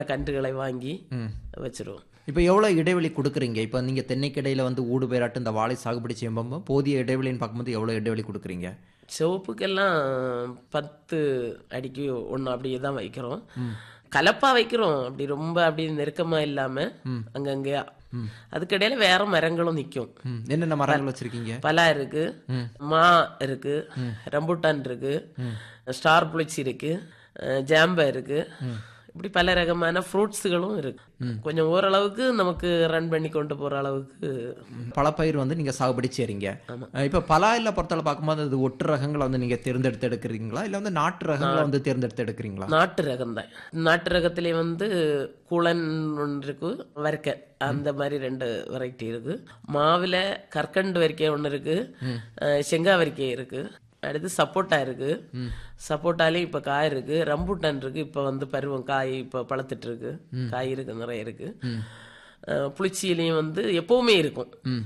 கன்றுகளை வாங்கி ம் வச்சிருவோம் இப்போ எவ்வளோ இடைவெளி கொடுக்குறீங்க இப்போ நீங்கள் தென்னைக்கிடையில் வந்து ஊடு பேராட்டு இந்த வாழை சாகுபடி செய்யும்போது போதிய இடைவெளின்னு பார்க்கும்போது எவ்வளோ இடைவெளி கொடுக்குறீங்க சிவப்புக்கெல்லாம் பத்து அடிக்கு ஒன்று அப்படியே தான் வைக்கிறோம் கலப்பா வைக்கிறோம் அப்படி ரொம்ப அப்படி நெருக்கமா இல்லாம அங்கங்கேயா அதுக்கிடையில வேற மரங்களும் நிக்கும் ம் என்னென்ன மரங்கள் வச்சுருக்கீங்க பலா இருக்கு மா இருக்கு ரம்புட்டான் இருக்கு ஸ்டார் புளிச்சி இருக்கு அஹ் ஜாம்பா இருக்கு இப்படி பல ரகமான ஃப்ரூட்ஸுகளும் இருக்கு கொஞ்சம் ஓரளவுக்கு நமக்கு ரன் பண்ணி கொண்டு போற அளவுக்கு பழப்பயிர் வந்து நீங்கள் சாகுபடி செய்கிறீங்க இப்போ பலாயில் பொறுத்தவரை பார்க்கும்போது அது ஒட்டு ரகங்களை வந்து நீங்கள் தேர்ந்தெடுத்து எடுக்கிறீங்களா இல்லை வந்து நாட்டு ரகங்களை வந்து தேர்ந்தெடுத்து எடுக்கிறீங்களா நாட்டு ரகம் தான் நாட்டு ரகத்திலே வந்து குளன் ஒன்று இருக்கு வரிக்கை அந்த மாதிரி ரெண்டு வெரைட்டி இருக்கு மாவுல கற்கண்டு வரிக்கை ஒன்று இருக்கு அஹ் செங்கா வரிக்கை இருக்கு அடுத்து சப்போட்டா இருக்கு சப்போட்டாலையும் இப்ப காய் இருக்கு ரம்புட்டான் இருக்கு இப்ப வந்து பருவம் காய் இப்ப பழுத்துட்டு இருக்கு காய் இருக்கு நிறைய இருக்கு அஹ் புளிச்சியிலையும் வந்து எப்பவுமே இருக்கும்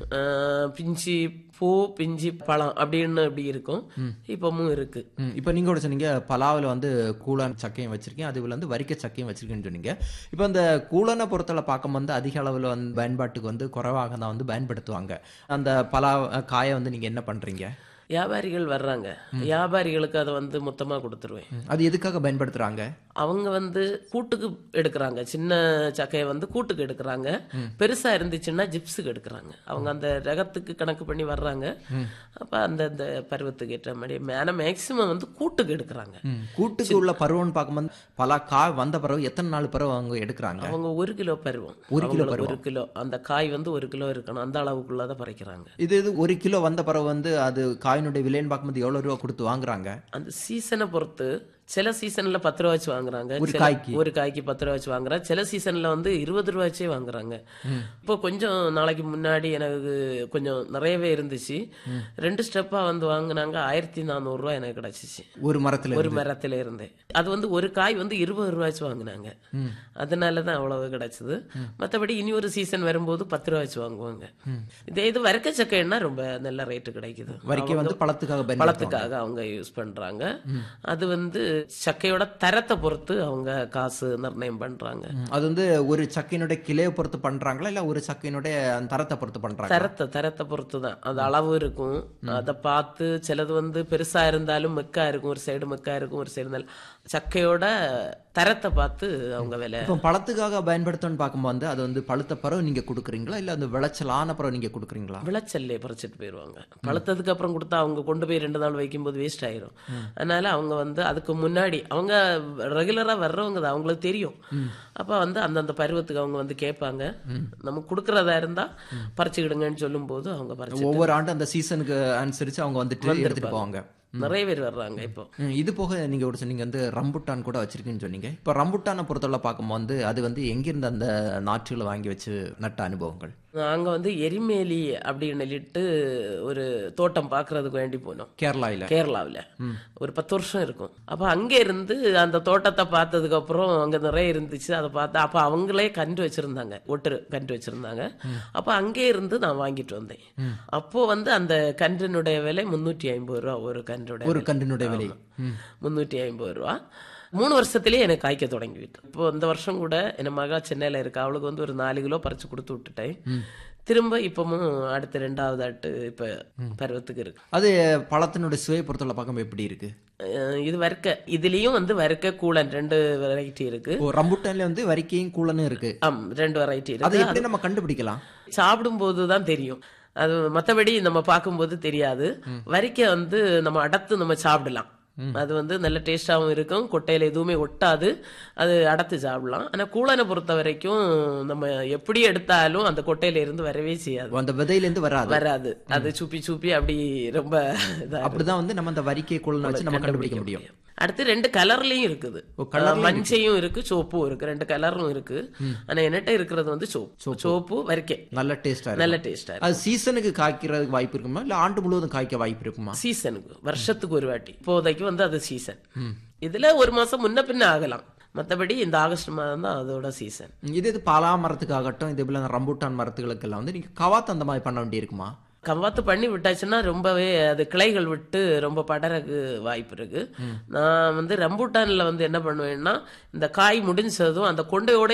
அஹ் பிஞ்சி பூ பிஞ்சி பழம் அப்படின்னு அப்படி இருக்கும் இப்பவும் இருக்கு ம் இப்போ நீங்கள் கூட சொன்னீங்க பலாவில் வந்து கூழான் சக்கையும் வச்சிருக்கீங்க அதுவில் வந்து வரிக்க சக்கையும் வச்சிருக்கேன்னு சொன்னீங்க இப்போ இந்த கூழனை பொறுத்தவரை பார்க்கும் வந்து அதிக அளவில் வந்து பயன்பாட்டுக்கு வந்து குறைவாக தான் வந்து பயன்படுத்துவாங்க அந்த பலா அஹ், காயை வந்து நீங்கள் என்ன பண்ணுறீங்க வியாபாரிகள் வர்றாங்க வியாபாரிகளுக்கு அதை வந்து மொத்தமா கொடுத்துருவேன் அது எதுக்காக பயன்படுத்துகிறாங்க அவங்க வந்து கூட்டுக்கு எடுக்கிறாங்க சின்ன சக்கையை வந்து கூட்டுக்கு எடுக்கிறாங்க பெருசா இருந்துச்சுன்னா ஜிப்ஸுக்கு எடுக்கிறாங்க அவங்க அந்த ரகத்துக்கு கணக்கு பண்ணி வர்றாங்க அப்ப அந்த அந்த பருவத்துக்கு ஏற்ற மாதிரி மேன மேக்சிமம் வந்து கூட்டுக்கு எடுக்கிறாங்க ம் கூட்டுக்கு உள்ள பருவம்னு பார்க்கும்போது பலா காய் வந்த பிறகு எத்தனை நாள் பிறகு அவங்க எடுக்கிறாங்க அவங்க ஒரு கிலோ பருவம் ஒரு கிலோ அவங்களுக்கு ஒரு கிலோ அந்த காய் வந்து ஒரு கிலோ இருக்கணும் அந்த அளவுக்குள்ளதான் பறிக்கிறாங்க இது இது ஒரு கிலோ வந்த பிறகு வந்து அது காயினுடைய விலைன்னு பார்க்கும்போது எவ்வளோ ரூபா கொடுத்து வாங்குறாங்க அந்த சீசனை பொறுத்து சில சீசன்ல பத்து ரூபா வச்சு வாங்குறாங்க ஒரு சில- காய்க்கு? ஒரு காய்க்கு பத்து ரூபா வச்சு வாங்குறாங்க சில சீசன்ல வந்து இருபது ரூபா வச்சே வாங்குறாங்க இப்போ கொஞ்சம் நாளைக்கு முன்னாடி எனக்கு கொஞ்சம் நிறையவே இருந்துச்சு ரெண்டு ஸ்டெப்பா வந்து வாங்குனாங்க ஆயிரத்தி நானூறு ரூபா எனக்கு கிடைச்சிச்சு ஒரு மரத்தில் ஒரு மரத்துல இருந்து அது வந்து ஒரு காய் வந்து இருபது ரூபா வச்சு வாங்குனாங்க அதனால தான் அவ்வளவு கிடைச்சது மத்தபடி இனி ஒரு சீசன் வரும்போது பத்து ரூபா வச்சு வாங்குவாங்க இதே இது வறுக்க சக்கைன்னா ரொம்ப நல்ல ரேட்டு கிடைக்குது வரிக்கை வந்து பழத்துக்காக பயன்படுத்துவாங்க பழத்துக்காக அவங்க யூஸ் பண்றாங்க அது வந்து சக்கையோட தரத்தை பொறுத்து அவங்க காசு நிர்ணயம் பண்றாங்க ம், அது வந்து ஒரு சக்கையினுடைய கிளையை பொறுத்து பண்றாங்களா இல்ல ஒரு சக்கையினுடைய அந்த தரத்தை பொறுத்து பண்றாங்க தரத்தை தரத்தை பொறுத்து தான் அது அளவு இருக்கும் அதை பார்த்து சிலது வந்து பெருசா இருந்தாலும் மெக்கா இருக்கும் ஒரு சைடு மெக்கா இருக்கும் ஒரு சைடு நல்ல சக்கையோட தரத்தை பார்த்து அவங்க விலை இப்போ பழத்துக்காக பயன்படுத்தணும்னு பார்க்கும்போது அது வந்து பழுத்த பிறகு நீங்க கொடுக்குறீங்களா இல்ல அந்த விளைச்சலான பிறகு நீங்க கொடுக்குறீங்களா விளைச்சல்லே பறிச்சிட்டு போயிடுவாங்க பழுத்ததுக்கு அப்புறம் கொடுத்தா அவங்க கொண்டு போய் ரெண்டு நாள் வைக்கும்போது வேஸ்ட் ஆயிரும் அதனால அவங்க வந்து அதுக்கு முன்னாடி அவங்க ரெகுலரா வர்றவங்க தான் அவங்களுக்கு தெரியும் அப்ப வந்து அந்தந்த பருவத்துக்கு அவங்க வந்து கேட்பாங்க நமக்கு கொடுக்கறதா இருந்தா பறிச்சுக்கிடுங்கன்னு சொல்லும் போது அவங்க பறிச்சு ஒவ்வொரு ஆண்டு அந்த சீசனுக்கு அனுசரிச்சு அவங்க வந்துட்டு எடுத்துட்டு போவாங்க நிறைய பேர் வர்றாங்க இப்போ ம், இது போக நீங்க ஒரு சொன்னீங்க வந்து ரம்புட்டான் கூட வச்சிருக்கீங்கன்னு சொன்னீங்க இப்போ ரம்புட்டானை பொறுத்தவரை பார்க்கும்போது அது வந்து எங்கிருந்து அந்த நாற்றுகளை வாங்கி வச்சு நட்ட அனுபவங்கள் நாங்க வந்து எரிமேலி அப்படின்னு சொல்லிட்டு ஒரு தோட்டம் பாக்குறதுக்கு வேண்டி போனோம் கேரளாவில் கேரளாவில் ஒரு பத்து வருஷம் இருக்கும் அப்ப அங்க இருந்து அந்த தோட்டத்தை பார்த்ததுக்கு அப்புறம் அங்க நிறைய இருந்துச்சு அதை பார்த்து அப்ப அவங்களே கன்று வச்சிருந்தாங்க ஒட்டு கன்று வச்சிருந்தாங்க அப்ப அங்கே இருந்து நான் வாங்கிட்டு வந்தேன் அப்போ வந்து அந்த கன்றினுடைய விலை முன்னூற்றி ஐம்பது ரூபா ஒரு கன்றுடைய ஒரு கன்றினுடைய விலை முன்னூற்றி ஐம்பது ரூபா மூணு வருஷத்துலயே எனக்கு காய்க்க தொடங்கி விட்டு இப்போ இந்த வருஷம் கூட என் மகா சென்னையில இருக்கா அவளுக்கு வந்து ஒரு நாலு கிலோ பறிச்சு கொடுத்து விட்டுட்டேன் திரும்ப இப்பவும் அடுத்த ரெண்டாவது ஆட்டு இப்ப பருவத்துக்கு இருக்கு அது பழத்தினுடைய சுவை பொறுத்தவரை பார்க்கும்போது எப்படி இருக்கு அஹ் இது வறுக்க இதுலயும் வந்து வறுக்க கூழன் ரெண்டு வெரைட்டி இருக்கு ஓ ரம்புட்டான்ல வந்து வரிக்கையும் கூலனும் இருக்கு ஆம் ரெண்டு வெரைட்டி அதை இருக்கு எப்படி நம்ம கண்டுபிடிக்கலாம் சாப்பிடும் தான் தெரியும் அது மத்தபடி நம்ம பார்க்கும்போது தெரியாது வரிக்க வந்து நம்ம அடத்து நம்ம சாப்பிடலாம் அது வந்து நல்ல டேஸ்டாவும் இருக்கும் கொட்டையில எதுவுமே ஒட்டாது அது அடத்து சாப்பிடலாம் ஆனா கூழனை பொறுத்த வரைக்கும் நம்ம எப்படி எடுத்தாலும் அந்த கொட்டையில இருந்து வரவே செய்யாது அந்த விதையிலேருந்து வராது வராது அது சுப்பி சுப்பி அப்படி ரொம்ப இதா அப்படிதான் வந்து நம்ம அந்த வரிக்கை குழனை வச்சு நம்ம கண்டுபிடிக்க முடியும் அடுத்து ரெண்டு கலர்லயும் இருக்குது அஹ் மஞ்சையும் இருக்கு சோப்பும் இருக்கு ரெண்டு கலரும் இருக்கு ஆனா என்கிட்ட இருக்கிறது வந்து சோப்பு சோப்பு வரிக்கை நல்ல டேஸ்டா இருக்கும் நல்ல டேஸ்டா அது சீசனுக்கு காய்க்கிறதுக்கு வாய்ப்பு இருக்குமா இல்ல ஆண்டு முழுவதும் காய்க்க வாய்ப்பு இருக்குமா சீசனுக்கு வருஷத்துக்கு ஒரு வாட்டி இப்போதைக்கு வந்து அது சீசன் இதுல ஒரு மாசம் முன்ன பின்ன ஆகலாம் மத்தபடி இந்த ஆகஸ்ட் மாதம் தான் அதோட சீசன் இது இது பலா மரத்துக்காகட்டும் இதே போல ரம்பூட்டான் மரத்துகளுக்கெல்லாம் வந்து நீங்க கவாத்து அந்த மாதிரி பண்ண வேண்டி இருக்குமா கவாத்து பண்ணி விட்டாச்சுன்னா ரொம்பவே அது கிளைகள் விட்டு ரொம்ப படறக்கு வாய்ப்பு இருக்கு நான் வந்து ரம்பூட்டான்ல வந்து என்ன பண்ணுவேன்னா இந்த காய் முடிஞ்சதும் அந்த கொண்டையோட